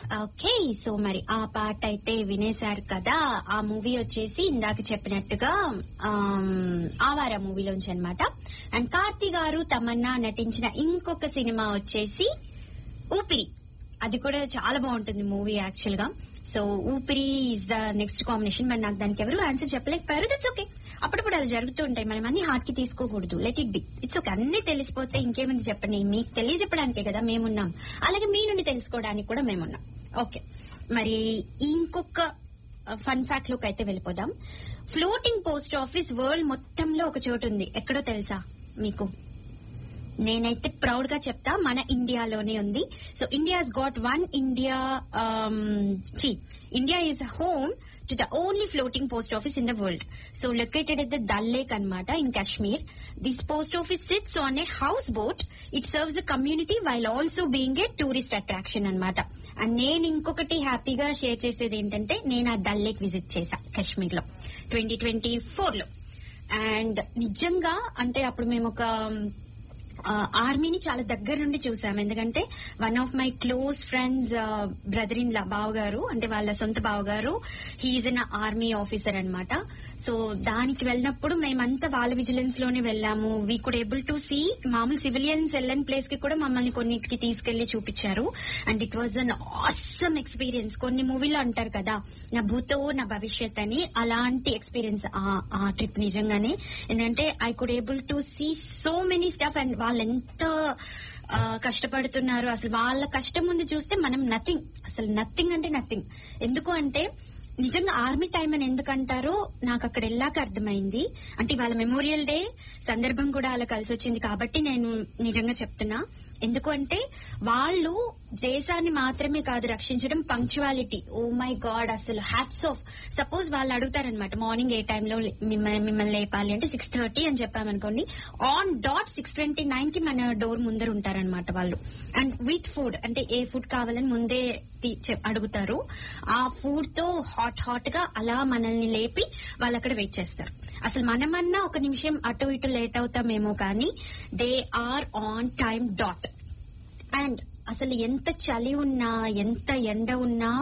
okay so మరి ఆ పాట అయితే వినేశారు కదా ఆ మూవీ వచ్చేసి ఇందాక చెప్పినట్టుగా ఆమ్, ఆవారా మూవీలోంచి అన్నమాట అండ్ కార్తీ గారు తమన్నా నటించిన ఇంకొక సినిమా వచ్చేసి ఊపిరి అది కూడా చాలా బాగుంటుంది మూవీ యాక్చువల్ గా so Oopiri is the next combination మరి నాకు దానికి ఎవరు ఆన్సర్ చెప్పలేకపోయారు దట్స్ ఓకే అప్పుడప్పుడు అలా జరుగుతూ ఉంటాయి మనం అన్ని హార్ట్ కి తీసుకోకూడదు let it be it's okay అన్ని తెలిసిపోతే ఇంకేముంది చెప్పండి మీకు తెలియజెప్పడానికే కదా మేమున్నాం అలాగే మీ నుండి తెలుసుకోవడానికి కూడా మేమున్నాం ఓకే మరి ఇంకొక ఫన్ ఫ్యాక్ట్ లోకి అయితే వెళ్ళిపోదాం ఫ్లోటింగ్ పోస్ట్ ఆఫీస్ వరల్డ్ మొత్తంలో ఒక చోటు ఉంది ఎక్కడో తెలుసా మీకు నేనైతే ప్రౌడ్ గా చెప్తా మన ఇండియాలోనే ఉంది so India's got one India చీ India is home to the only floating post office in the world so located at the Dal lake అనమాట in Kashmir this post office sits on a house boat it serves a community while also being a tourist attraction అనమాట and నేను ఇంకొకటి హ్యాపీగా share చేసేది ఏంటంటే నేను ఆ దల్ lake visit చేశా కాశ్మీర్ లో ట్వంటీ ట్వంటీ ఫోర్ లో అండ్ నిజంగా అంటే అప్పుడు మేము ఒక ఆ, ఆర్మీని చాలా దగ్గర నుండి చూసాం ఎందుకంటే one of my close friends brother in law బావగారు అంటే వాళ్ళ సొంత బావగారు హీఈస్ అన్ ఆర్మీ ఆఫీసర్ అన్నమాట సో దానికి వెళ్ళినప్పుడు మేమంతా వాళ్ళ విజిలెన్స్ లోనే వెళ్ళాము we could able to see మామూలు సివిలియన్స్ వెళ్ళని ప్లేస్ కి కూడా మమ్మల్ని కొన్నిటికి తీసుకెళ్లి చూపించారు and it was an awesome experience కొన్ని మూవీలో అంటారు కదా నా భూతో నా భవిష్యత్ అని అలాంటి ఎక్స్పీరియన్స్ ఆ ట్రిప్ నిజంగానే ఎందుకంటే I could able to see so many stuff and వాళ్ళు ఎంత ఆ, కష్టపడుతున్నారు అసలు వాళ్ళ కష్టం ముందు చూస్తే మనం నథింగ్ అసలు నథింగ్ అంటే నథింగ్ ఎందుకు అంటే నిజంగా ఆర్మీ టైం అని ఎందుకు అంటారో నాకు అక్కడ వెళ్ళాక అర్థమైంది అంటే వాళ్ళ మెమోరియల్ డే సందర్భం కూడా అలా కలిసి వచ్చింది కాబట్టి నేను నిజంగా చెప్తున్నా ఎందుకు అంటే వాళ్ళు దేశాన్ని మాత్రమే కాదు రక్షించడం పంక్చువాలిటీ ఓ మై గాడ్ అసలు హ్యాట్స్ ఆఫ్ సపోజ్ వాళ్ళు అడుగుతారనమాట మార్నింగ్ ఏ టైంలో మిమ్మల్ని మిమ్మల్ని లేపాలి అంటే సిక్స్ థర్టీ అని చెప్పామనుకోండి on dot six twenty nine కి మన డోర్ ముందర ఉంటారనమాట వాళ్ళు అండ్ విత్ ఫుడ్ అంటే ఏ ఫుడ్ కావాలని ముందే తీ- చెప్- అడుగుతారు ఆ ఫుడ్ తో హాట్ హాట్ గా అలా మనల్ని లేపి వాళ్ళు అక్కడ వెయిట్ చేస్తారు అసలు మనమన్నా ఒక నిమిషం అటు ఇటు లేట్ అవుతామేమో కానీ they are on time dot and అసలు ఎంత చలి ఉన్నా ఎంత ఎండ ఉన్నా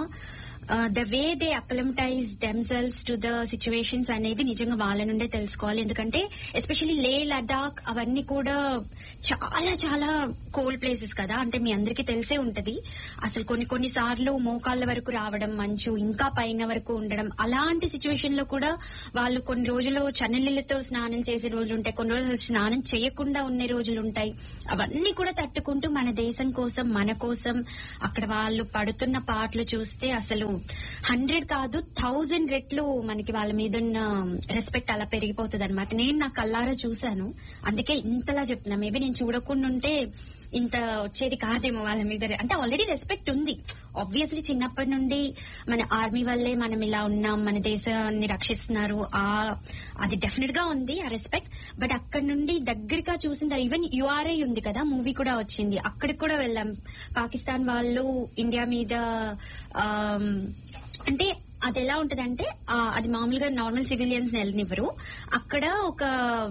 the way they acclimatize themselves to the situations అనేది నిజంగా వాళ్ళ నుండే తెలుసుకోవాలి ఎందుకంటే ఎస్పెషల్లీ లే లడాక్ అవన్నీ కూడా చాలా చాలా కోల్డ్ ప్లేసెస్ కదా అంటే మీ అందరికీ తెలిసే ఉంటది అసలు కొన్ని కొన్ని సార్లు మోకాళ్ళ వరకు రావడం మంచు ఇంకా పైన వరకు ఉండడం అలాంటి సిచ్యువేషన్ లో కూడా వాళ్ళు కొన్ని రోజులు చన్నీళ్ళతో స్నానం చేసే రోజులు ఉంటాయి కొన్ని రోజులు స్నానం చేయకుండా ఉండే రోజులు ఉంటాయి అవన్నీ కూడా తట్టుకుంటూ మన దేశం కోసం మన కోసం అక్కడ వాళ్ళు పడుతున్న పాటలు చూస్తే అసలు హండ్రెడ్ కాదు థౌజండ్ రెట్లు మనకి వాళ్ళ మీద ఉన్న రెస్పెక్ట్ అలా పెరిగిపోతుంది అనమాట నేను నా కల్లారా చూశాను అందుకే ఇంతలా చెప్తున్నా మేబీ నేను చూడకుండా ఉంటే ఇంత వచ్చేది కాదేమో వాళ్ళ మీద అంటే ఆల్రెడీ రెస్పెక్ట్ ఉంది ఆబ్వియస్లీ చిన్నప్పటి నుండి మన ఆర్మీ వల్లే మనం ఇలా ఉన్నాం మన దేశాన్ని రక్షిస్తున్నారు ఆ అది డెఫినెట్ గా ఉంది ఆ రెస్పెక్ట్ బట్ అక్కడ నుండి దగ్గరగా చూసిన తర్వాత ఈవెన్ యుఆర్ఐ ఉంది కదా మూవీ కూడా వచ్చింది అక్కడికి కూడా వెళ్ళాం పాకిస్తాన్ వాళ్ళు ఇండియా మీద ఆమ్, అంటే అది ఎలా ఉంటదంటే ఆ, అది మామూలుగా నార్మల్ సివిలియన్స్ వెళ్ళనివ్వరు అక్కడ ఒక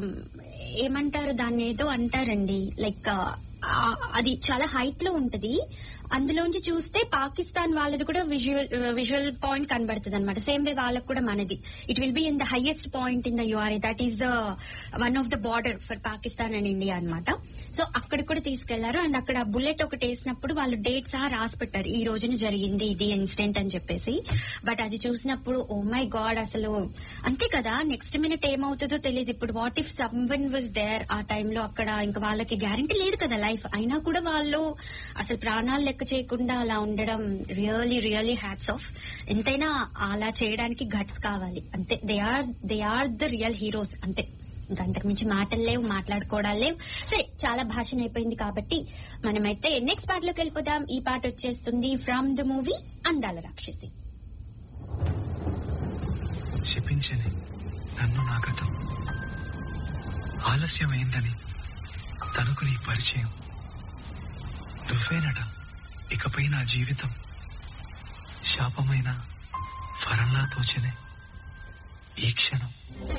ఏమంటారు దాన్ని ఏదో అంటారండి లైక్ అది చాలా హైట్ లో ఉంటది అందులోంచి చూస్తే పాకిస్తాన్ వాళ్ళది కూడా విజువల్ విజువల్ పాయింట్ కనబడుతుంది అనమాట సేమ్ వే వాళ్ళకు కూడా మనది it will be in the highest point in the URA that is the one of the border for Pakistan and India అన్నమాట సో అక్కడికి కూడా తీసుకెళ్లారు అండ్ అక్కడ బుల్లెట్ ఒకటి వేసినప్పుడు వాళ్ళు డేట్ సహా రాసి పెట్టారు ఈ రోజున జరిగింది ఇది ఇన్సిడెంట్ అని చెప్పేసి బట్ అది చూసినప్పుడు ఓ మై గాడ్ అసలు అంతే కదా నెక్స్ట్ మినిట్ ఏమవుతుందో తెలియదు ఇప్పుడు what if someone was there ఆ టైంలో అక్కడ ఇంకా వాళ్ళకి గ్యారంటీ లేదు కదా లైఫ్ అయినా కూడా వాళ్ళు అసలు ప్రాణాలు లెక్క చేయకుండా అలా ఉండడం రియలీ రియలీ హ్యాట్స్ ఆఫ్ ఎంతైనా అలా చేయడానికి గట్స్ కావాలి అంతే they are they are the real heroes అంతే ఇంకా అంతకు మించి మాటలు లేవు మాట్లాడుకోవడాలు లేవు సరే చాలా భాషణ అయిపోయింది కాబట్టి మనమైతే నెక్స్ట్ పాటలోకి వెళ్ళిపోదాం ఈ పాట వచ్చేస్తుంది ఫ్రమ్ ద మూవీ అందాల రాక్షసి శపించని నన్ను నా గతం ఆలస్యమైందని తనకు నీ పరిచయం నువ్వేనట ఇకపై నా జీవితం శాపమైన ఫరంలా తోచనే ఈ క్షణం